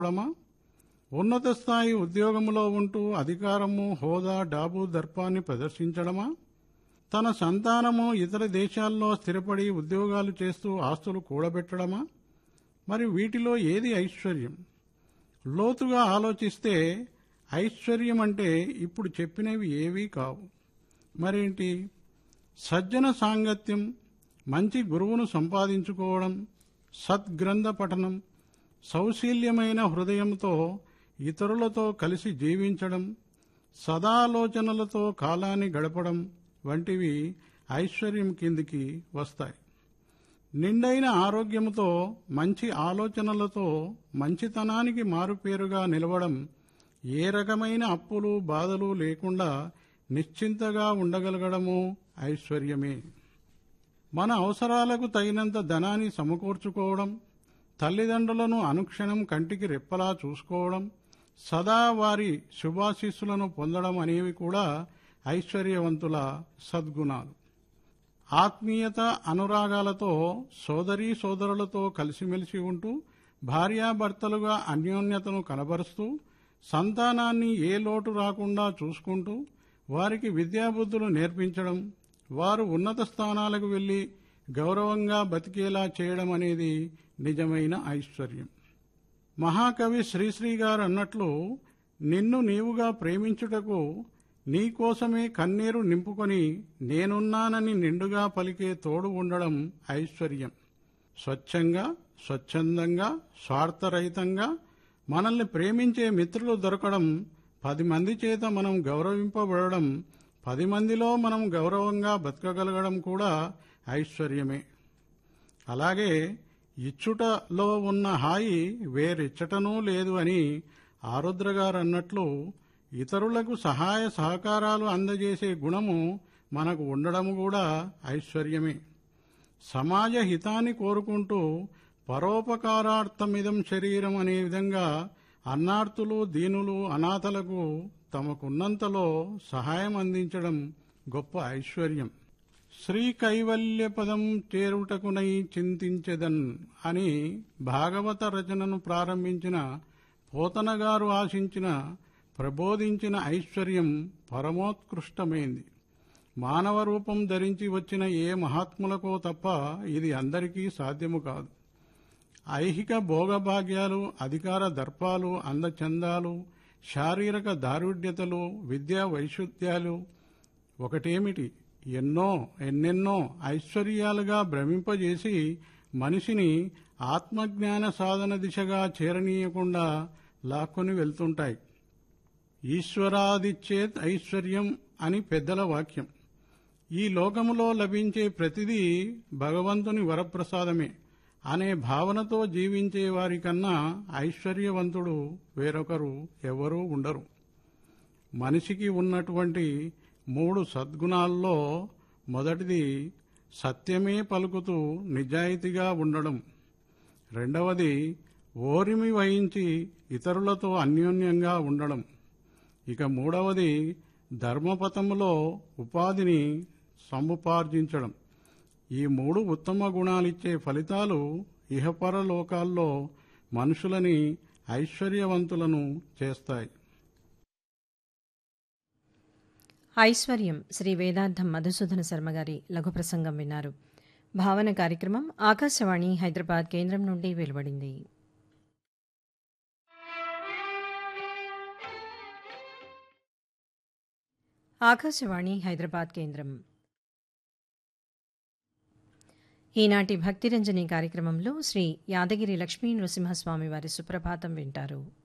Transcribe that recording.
అవడమా ఉన్నత స్థాయి ఉద్యోగంలో ఉంటూ అధికారము హోదా డాబు దర్పాన్ని ప్రదర్శించడమా తన సంతానము ఇతర దేశాల్లో స్థిరపడి ఉద్యోగాలు చేస్తూ ఆస్తులు కూడబెట్టడమా మరి వీటిలో ఏది ఐశ్వర్యం లోతుగా ఆలోచిస్తే ఐశ్వర్యం అంటే ఇప్పుడు చెప్పినవి ఏవీ కావు మరేంటి సజ్జన సాంగత్యం మంచి గురువును సంపాదించుకోవడం సద్గ్రంథ పఠనం సౌశీల్యమైన హృదయంతో ఇతరులతో కలిసి జీవించడం సదాలోచనలతో కాలాన్ని గడపడం వంటివి ఐశ్వర్యం కిందికి వస్తాయి నిండైన ఆరోగ్యముతో మంచి ఆలోచనలతో మంచితనానికి మారుపేరుగా నిలవడం ఏ రకమైన అప్పులు బాధలు లేకుండా నిశ్చింతగా ఉండగలగడము ఐశ్వర్యమే మన అవసరాలకు తగినంత ధనాన్ని సమకూర్చుకోవడం తల్లిదండ్రులను అనుక్షణం కంటికి రెప్పలా చూసుకోవడం సదా వారి శుభాశీస్సులను పొందడం అనేవి కూడా ఐశ్వర్యవంతుల సద్గుణాలు ఆత్మీయత అనురాగాలతో సోదరీ సోదరులతో కలిసిమెలిసి ఉంటూ భార్యాభర్తలుగా అన్యోన్యతను కనబరుస్తూ సంతానాన్ని ఏ లోటు రాకుండా చూసుకుంటూ వారికి విద్యాబుద్ధులు నేర్పించడం వారు ఉన్నత స్థానాలకు వెళ్లి గౌరవంగా బతికేలా చేయడం అనేది నిజమైన ఐశ్వర్యం మహాకవి శ్రీశ్రీ గారు అన్నట్లు నిన్ను నీవుగా ప్రేమించుటకు నీకోసమే కన్నీరు నింపుకొని నేనున్నానని నిండుగా పలికే తోడు ఉండడం ఐశ్వర్యం స్వచ్ఛంగా స్వచ్ఛందంగా స్వార్థరహితంగా మనల్ని ప్రేమించే మిత్రులు దొరకడం పది మంది చేత మనం గౌరవింపబడడం పది మందిలో మనం గౌరవంగా బతకగలగడం కూడా ఐశ్వర్యమే అలాగే ఇచ్చుటలో ఉన్న హాయి వేరెచ్చటనూ లేదు అని ఆరుద్ర గారు అన్నట్లు ఇతరులకు సహాయ సహకారాలు అందజేసే గుణము మనకు ఉండడం కూడా ఐశ్వర్యమే సమాజ హితాన్ని కోరుకుంటూ పరోపకారార్థమిదం శరీరం అనే విధంగా అన్నార్తులు దీనులు అనాథలకు తమకున్నంతలో సహాయం అందించడం గొప్ప ఐశ్వర్యం శ్రీ కైవల్య పదం చేరుటకునై చింతించెదన్ అని భాగవత రచనను ప్రారంభించిన పోతనగారు ఆశించిన ప్రబోధించిన ఐశ్వర్యం పరమోత్కృష్టమైంది మానవ రూపం ధరించి వచ్చిన ఏ మహాత్ములకో తప్ప ఇది అందరికీ సాధ్యము కాదు ఐహిక భోగభాగ్యాలు అధికార దర్పాలు అందచందాలు శారీరక దారుఢ్యతలు విద్యా వైశుద్ధ్యాలు ఒకటేమిటి ఎన్నో ఎన్నెన్నో ఐశ్వర్యాలుగా భ్రమింపజేసి మనిషిని ఆత్మజ్ఞాన సాధన దిశగా చేరనీయకుండా లాక్కొని వెళ్తుంటాయి ఈశ్వరాదిచ్చేత్ ఐశ్వర్యం అని పెద్దల వాక్యం ఈ లోకములో లభించే ప్రతిదీ భగవంతుని వరప్రసాదమే అనే భావనతో జీవించే వారికన్నా ఐశ్వర్యవంతుడు వేరొకరు ఎవరూ ఉండరు మనిషికి ఉన్నటువంటి మూడు సద్గుణాల్లో మొదటిది సత్యమే పలుకుతూ నిజాయితీగా ఉండడం రెండవది ఓరిమి వహించి ఇతరులతో అన్యోన్యంగా ఉండడం ఇక మూడవది ధర్మపథములో ఉపాధిని సముపార్జించడం ఈ మూడు ఉత్తమ గుణాలిచ్చే ఫలితాలు ఇహపర లోకాల్లో మనుషులని ఐశ్వర్యవంతులను చేస్తాయి ఐశ్వర్యం శ్రీ వేదాంతం మధుసూదన శర్మ గారి లఘు ప్రసంగం విన్నారు భావన కార్యక్రమం ఆకాశవాణి హైదరాబాద్ కేంద్రం నుండి వెలువడింది ఆకాశవాణి హైదరాబాద్ కేంద్రం ఈనాటి భక్తిరంజని కార్యక్రమంలో శ్రీ యాదగిరి లక్ష్మీ నృసింహస్వామి వారి సుప్రభాతం వింటారు